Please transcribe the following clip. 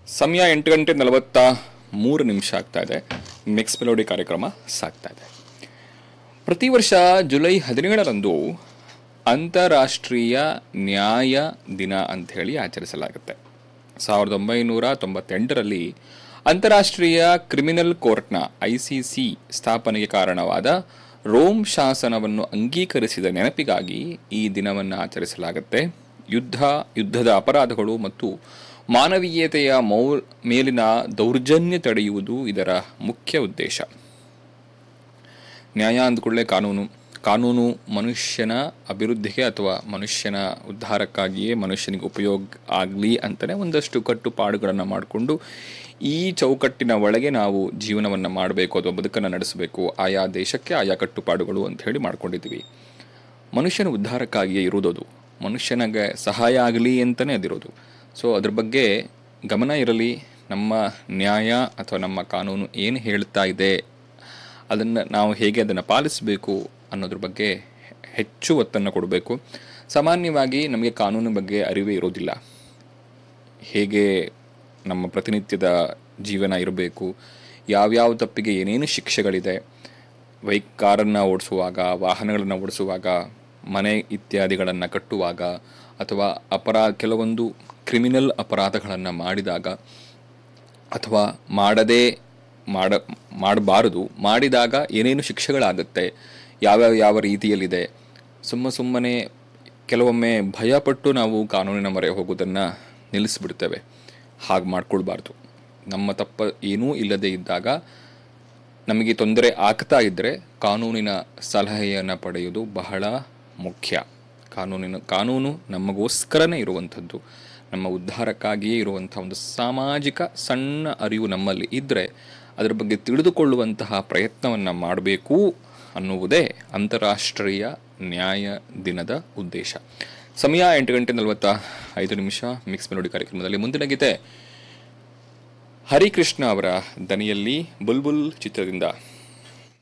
ಸಮಯ ಎಂಟು ಗಂಟೆ ನಲವತ್ತ ಮೂರು ನಿಮಿಷ ಆಗ್ತಾ ಇದೆ ಮಿಕ್ಸ್ ಮೆಲೋಡಿ ಕಾರ್ಯಕ್ರಮ ಸಾಗ್ತಾ ಇದೆ ಪ್ರತಿ ವರ್ಷ ಜುಲೈ ಹದಿನೇಳರಂದು ಅಂತಾರಾಷ್ಟ್ರೀಯ ನ್ಯಾಯ ದಿನ ಅಂತ ಹೇಳಿ ಆಚರಿಸಲಾಗುತ್ತೆ ಸಾವಿರದ ಒಂಬೈನೂರ ತೊಂಬತ್ತೆಂಟರಲ್ಲಿ ಅಂತಾರಾಷ್ಟ್ರೀಯ ಕ್ರಿಮಿನಲ್ ಕೋರ್ಟ್ನ ಐ ಸಿ ಸಿ ಸ್ಥಾಪನೆಗೆ ಕಾರಣವಾದ ರೋಮ್ ಶಾಸನವನ್ನು ಅಂಗೀಕರಿಸಿದ ನೆನಪಿಗಾಗಿ ಈ ದಿನವನ್ನು ಆಚರಿಸಲಾಗುತ್ತೆ ಯುದ್ಧ ಯುದ್ಧದ ಅಪರಾಧಗಳು ಮತ್ತು ಮಾನವೀಯತೆಯ ಮೌ ಮೇಲಿನ ದೌರ್ಜನ್ಯ ತಡೆಯುವುದು ಇದರ ಮುಖ್ಯ ಉದ್ದೇಶ ನ್ಯಾಯ ಅಂದ್ಕೊಳ್ಳೆ ಕಾನೂನು ಕಾನೂನು ಮನುಷ್ಯನ ಅಭಿವೃದ್ಧಿಗೆ ಅಥವಾ ಮನುಷ್ಯನ ಉದ್ಧಾರಕ್ಕಾಗಿಯೇ ಮನುಷ್ಯನಿಗೆ ಉಪಯೋಗ ಆಗಲಿ ಅಂತಲೇ ಒಂದಷ್ಟು ಕಟ್ಟುಪಾಡುಗಳನ್ನು ಮಾಡಿಕೊಂಡು ಈ ಚೌಕಟ್ಟಿನ ಒಳಗೆ ನಾವು ಜೀವನವನ್ನು ಮಾಡಬೇಕು ಅಥವಾ ಬದುಕನ್ನು ನಡೆಸಬೇಕು ಆಯಾ ದೇಶಕ್ಕೆ ಆಯಾ ಕಟ್ಟುಪಾಡುಗಳು ಅಂತ ಹೇಳಿ ಮಾಡ್ಕೊಂಡಿದ್ದೀವಿ ಮನುಷ್ಯನ ಉದ್ಧಾರಕ್ಕಾಗಿಯೇ ಇರೋದು ಮನುಷ್ಯನಿಗೆ ಸಹಾಯ ಆಗಲಿ ಅಂತಲೇ ಅದಿರೋದು ಸೊ ಅದ್ರ ಬಗ್ಗೆ ಗಮನ ಇರಲಿ ನಮ್ಮ ನ್ಯಾಯ ಅಥವಾ ನಮ್ಮ ಕಾನೂನು ಏನು ಹೇಳ್ತಾ ಇದೆ ಅದನ್ನು ನಾವು ಹೇಗೆ ಅದನ್ನು ಪಾಲಿಸಬೇಕು ಅನ್ನೋದ್ರ ಬಗ್ಗೆ ಹೆಚ್ಚು ಒತ್ತನ್ನು ಕೊಡಬೇಕು ಸಾಮಾನ್ಯವಾಗಿ ನಮಗೆ ಕಾನೂನು ಬಗ್ಗೆ ಅರಿವೇ ಇರೋದಿಲ್ಲ ಹೇಗೆ ನಮ್ಮ ಪ್ರತಿನಿತ್ಯದ ಜೀವನ ಇರಬೇಕು ಯಾವ್ಯಾವ ತಪ್ಪಿಗೆ ಏನೇನು ಶಿಕ್ಷೆಗಳಿದೆ ಬೈಕ್ ಕಾರನ್ನು ಓಡಿಸುವಾಗ ವಾಹನಗಳನ್ನು ಓಡಿಸುವಾಗ ಮನೆ ಇತ್ಯಾದಿಗಳನ್ನು ಕಟ್ಟುವಾಗ ಅಥವಾ ಅಪರಾಧ ಕೆಲವೊಂದು ಕ್ರಿಮಿನಲ್ ಅಪರಾಧಗಳನ್ನು ಮಾಡಿದಾಗ ಅಥವಾ ಮಾಡದೇ ಮಾಡ ಮಾಡಬಾರದು ಮಾಡಿದಾಗ ಏನೇನು ಶಿಕ್ಷೆಗಳಾಗುತ್ತೆ ಯಾವ್ಯಾವ ಯಾವ ರೀತಿಯಲ್ಲಿದೆ ಸುಮ್ಮ ಸುಮ್ಮನೆ ಕೆಲವೊಮ್ಮೆ ಭಯಪಟ್ಟು ನಾವು ಕಾನೂನಿನ ಮೊರೆ ಹೋಗೋದನ್ನು ನಿಲ್ಲಿಸ್ಬಿಡ್ತೇವೆ ಹಾಗೆ ಮಾಡ್ಕೊಳ್ಬಾರ್ದು ನಮ್ಮ ತಪ್ಪ ಏನೂ ಇಲ್ಲದೆ ಇದ್ದಾಗ ನಮಗೆ ತೊಂದರೆ ಆಗ್ತಾ ಇದ್ದರೆ ಕಾನೂನಿನ ಸಲಹೆಯನ್ನು ಪಡೆಯುವುದು ಬಹಳ ಮುಖ್ಯ ಕಾನೂನಿನ ಕಾನೂನು ನಮಗೋಸ್ಕರನೇ ಇರುವಂಥದ್ದು ನಮ್ಮ ಉದ್ಧಾರಕ್ಕಾಗಿಯೇ ಇರುವಂಥ ಒಂದು ಸಾಮಾಜಿಕ ಸಣ್ಣ ಅರಿವು ನಮ್ಮಲ್ಲಿ ಇದ್ದರೆ ಅದರ ಬಗ್ಗೆ ತಿಳಿದುಕೊಳ್ಳುವಂತಹ ಪ್ರಯತ್ನವನ್ನು ಮಾಡಬೇಕು ಅನ್ನುವುದೇ ಅಂತಾರಾಷ್ಟ್ರೀಯ ನ್ಯಾಯ ದಿನದ ಉದ್ದೇಶ ಸಮಯ ಎಂಟು ಗಂಟೆ ನಲವತ್ತ ಐದು ನಿಮಿಷ ಮಿಕ್ಸ್ ಮೆಲೋಡಿ ಕಾರ್ಯಕ್ರಮದಲ್ಲಿ ಮುಂದಿನ ಗೀತೆ ಹರಿಕೃಷ್ಣ ಅವರ ದನಿಯಲ್ಲಿ ಬುಲ್ಬುಲ್ ಚಿತ್ರದಿಂದ